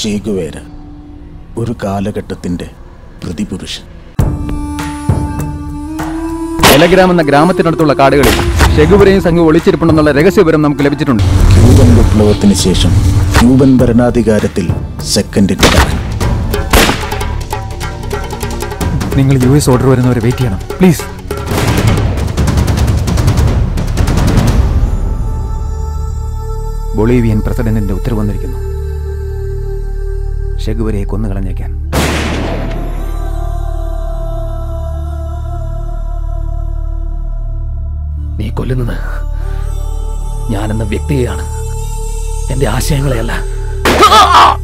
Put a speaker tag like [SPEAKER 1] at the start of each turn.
[SPEAKER 1] ചേകുവേര ഒരു കാലഘട്ടത്തിന്റെ പ്രതിപുരുഷൻ
[SPEAKER 2] ടെലഗ്രാം എന്ന ഗ്രാമത്തിനടുത്തുള്ള കാടുകളിൽ ഷെഗുവരെയും സംഘം ഒളിച്ചിരിപ്പുണ്ടെന്നുള്ള രഹസ്യവിവരം നമുക്ക് ലഭിച്ചിട്ടുണ്ട്
[SPEAKER 1] ക്യൂബൻ വിപ്ലവത്തിന് ശേഷം ക്യൂബൻ ഭരണാധികാരത്തിൽ സെക്കൻഡിന്റെ മകൻ
[SPEAKER 3] നിങ്ങൾ യു എസ് ഓർഡർ വരുന്നവരെ വെയിറ്റ് ചെയ്യണം പ്ലീസ്
[SPEAKER 2] ബൊളീവിയൻ പ്രസിഡന്റിന്റെ ഉത്തരവ് വന്നിരിക്കുന്നു ഷെഗുവരെ കൊന്നുകളഞ്ഞേക്കാൻ
[SPEAKER 4] നീ കൊല്ലുന്നത് ഞാനെന്ന വ്യക്തിയെയാണ് എന്റെ ആശയങ്ങളെയല്ല